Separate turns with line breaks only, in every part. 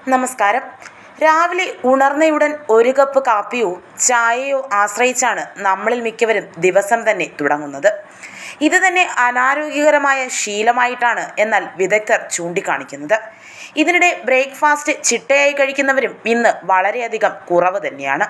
നമസ്കാരം രാവിലെ ഉണർന്നയുടൻ ഒരു കപ്പ് കാപ്പിയോ ചായയോ ആശ്രയിച്ചാണ് നമ്മളിൽ മിക്കവരും ദിവസം തന്നെ തുടങ്ങുന്നത് ഇത് തന്നെ അനാരോഗ്യകരമായ ശീലമായിട്ടാണ് എന്നാൽ വിദഗ്ധർ ചൂണ്ടിക്കാണിക്കുന്നത് ഇതിനിടെ ബ്രേക്ക്ഫാസ്റ്റ് ചിട്ടയായി കഴിക്കുന്നവരും ഇന്ന് വളരെയധികം കുറവ് തന്നെയാണ്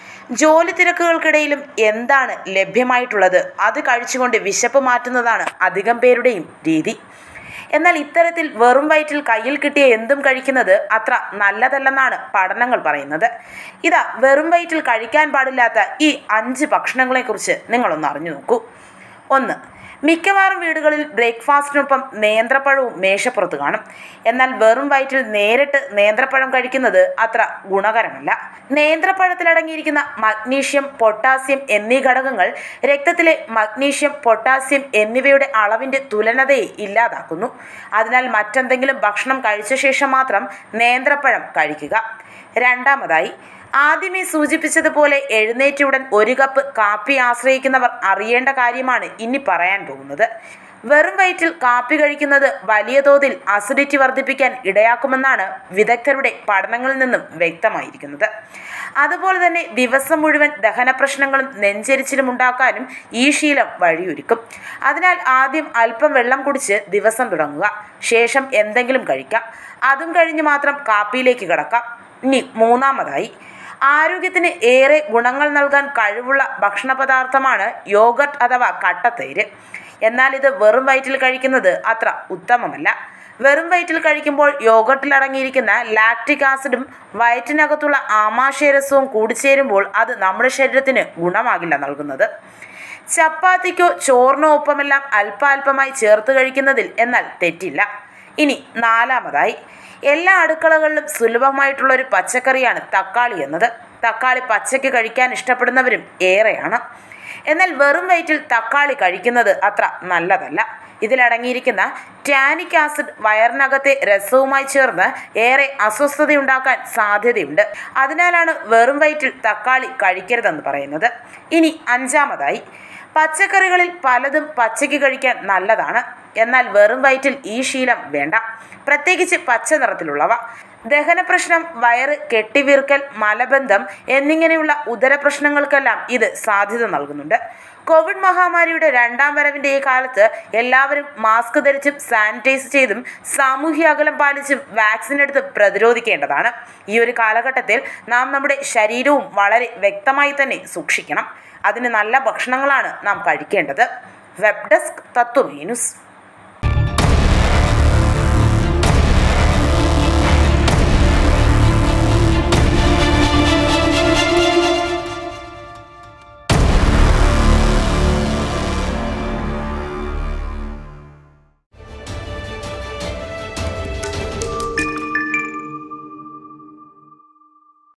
ജോലി തിരക്കുകൾക്കിടയിലും എന്താണ് ലഭ്യമായിട്ടുള്ളത് അത് കഴിച്ചുകൊണ്ട് വിശപ്പ് മാറ്റുന്നതാണ് അധികം പേരുടെയും രീതി എന്നാൽ ഇത്തരത്തിൽ വെറും വയറ്റിൽ കയ്യിൽ കിട്ടിയ എന്തും കഴിക്കുന്നത് അത്ര നല്ലതല്ലെന്നാണ് പഠനങ്ങൾ പറയുന്നത് ഇതാ വെറും വയറ്റിൽ കഴിക്കാൻ പാടില്ലാത്ത ഈ അഞ്ച് ഭക്ഷണങ്ങളെക്കുറിച്ച് നിങ്ങളൊന്ന് അറിഞ്ഞു നോക്കൂ ഒന്ന് മിക്കവാറും വീടുകളിൽ ബ്രേക്ക്ഫാസ്റ്റിനൊപ്പം നേന്ത്രപ്പഴവും മേശപ്പുറത്ത് കാണും എന്നാൽ വെറും വയറ്റിൽ നേരിട്ട് നേന്ത്രപ്പഴം കഴിക്കുന്നത് അത്ര ഗുണകരമല്ല നേന്ത്രപ്പഴത്തിലടങ്ങിയിരിക്കുന്ന മഗ്നീഷ്യം പൊട്ടാസ്യം എന്നീ ഘടകങ്ങൾ രക്തത്തിലെ മഗ്നീഷ്യം പൊട്ടാസ്യം എന്നിവയുടെ അളവിൻ്റെ തുലനതയെ ഇല്ലാതാക്കുന്നു അതിനാൽ മറ്റെന്തെങ്കിലും ഭക്ഷണം കഴിച്ച ശേഷം മാത്രം നേന്ത്രപ്പഴം കഴിക്കുക രണ്ടാമതായി ആദ്യമേ സൂചിപ്പിച്ചതുപോലെ എഴുന്നേറ്റുടൻ ഒരു കപ്പ് കാപ്പി ആശ്രയിക്കുന്നവർ അറിയേണ്ട കാര്യമാണ് ഇനി പറയാൻ പോകുന്നത് വെറും വയറ്റിൽ കാപ്പി കഴിക്കുന്നത് വലിയ തോതിൽ അസിഡിറ്റി വർദ്ധിപ്പിക്കാൻ ഇടയാക്കുമെന്നാണ് വിദഗ്ധരുടെ പഠനങ്ങളിൽ നിന്നും വ്യക്തമായിരിക്കുന്നത് അതുപോലെ തന്നെ ദിവസം മുഴുവൻ ദഹന പ്രശ്നങ്ങളും നെഞ്ചരിച്ചിലും ഉണ്ടാക്കാനും ഈ ശീലം വഴിയൊരുക്കും അതിനാൽ ആദ്യം അല്പം വെള്ളം കുടിച്ച് ദിവസം തുടങ്ങുക ശേഷം എന്തെങ്കിലും കഴിക്കാം അതും കഴിഞ്ഞ് മാത്രം കാപ്പിയിലേക്ക് കിടക്കാം ഇനി മൂന്നാമതായി ആരോഗ്യത്തിന് ഏറെ ഗുണങ്ങൾ നൽകാൻ കഴിവുള്ള ഭക്ഷണ പദാർത്ഥമാണ് യോഗട്ട് അഥവാ കട്ടത്തൈര് എന്നാൽ ഇത് വെറും വയറ്റിൽ കഴിക്കുന്നത് അത്ര ഉത്തമമല്ല വെറും വയറ്റിൽ കഴിക്കുമ്പോൾ യോഗട്ടിൽ അടങ്ങിയിരിക്കുന്ന ലാക്റ്റിക് ആസിഡും വയറ്റിനകത്തുള്ള ആമാശയരസവും കൂടിച്ചേരുമ്പോൾ അത് നമ്മുടെ ശരീരത്തിന് ഗുണമാകില്ല നൽകുന്നത് ചപ്പാത്തിക്കോ ചോറിനോ ഒപ്പമെല്ലാം അല്പാൽപമായി ചേർത്ത് കഴിക്കുന്നതിൽ എന്നാൽ തെറ്റില്ല ഇനി നാലാമതായി എല്ലാ അടുക്കളകളിലും സുലഭമായിട്ടുള്ള ഒരു പച്ചക്കറിയാണ് തക്കാളി എന്നത് തക്കാളി പച്ചയ്ക്ക് കഴിക്കാൻ ഇഷ്ടപ്പെടുന്നവരും ഏറെയാണ് എന്നാൽ വെറും വയറ്റിൽ തക്കാളി കഴിക്കുന്നത് അത്ര നല്ലതല്ല ഇതിലടങ്ങിയിരിക്കുന്ന ടാനിക് ആസിഡ് വയറിനകത്തെ രസവുമായി ചേർന്ന് ഏറെ അസ്വസ്ഥതയുണ്ടാക്കാൻ സാധ്യതയുണ്ട് അതിനാലാണ് വെറും വയറ്റിൽ തക്കാളി കഴിക്കരുതെന്ന് പറയുന്നത് ഇനി അഞ്ചാമതായി പച്ചക്കറികളിൽ പലതും പച്ചയ്ക്ക് കഴിക്കാൻ നല്ലതാണ് എന്നാൽ വെറും വയറ്റിൽ ഈ ശീലം വേണ്ട പ്രത്യേകിച്ച് പച്ച നിറത്തിലുള്ളവ ദഹന പ്രശ്നം വയറ് കെട്ടിവീർക്കൽ മലബന്ധം എന്നിങ്ങനെയുള്ള ഉദര പ്രശ്നങ്ങൾക്കെല്ലാം ഇത് സാധ്യത നൽകുന്നുണ്ട് കോവിഡ് മഹാമാരിയുടെ രണ്ടാം വരവിൻ്റെ ഈ കാലത്ത് എല്ലാവരും മാസ്ക് ധരിച്ചും സാനിറ്റൈസ് ചെയ്തും സാമൂഹ്യ അകലം പാലിച്ചും വാക്സിൻ എടുത്ത് പ്രതിരോധിക്കേണ്ടതാണ് ഈ ഒരു കാലഘട്ടത്തിൽ നാം നമ്മുടെ ശരീരവും വളരെ വ്യക്തമായി തന്നെ സൂക്ഷിക്കണം അതിന് നല്ല ഭക്ഷണങ്ങളാണ് നാം കഴിക്കേണ്ടത് വെബ് ഡെസ്ക് തത്വമീ ന്യൂസ്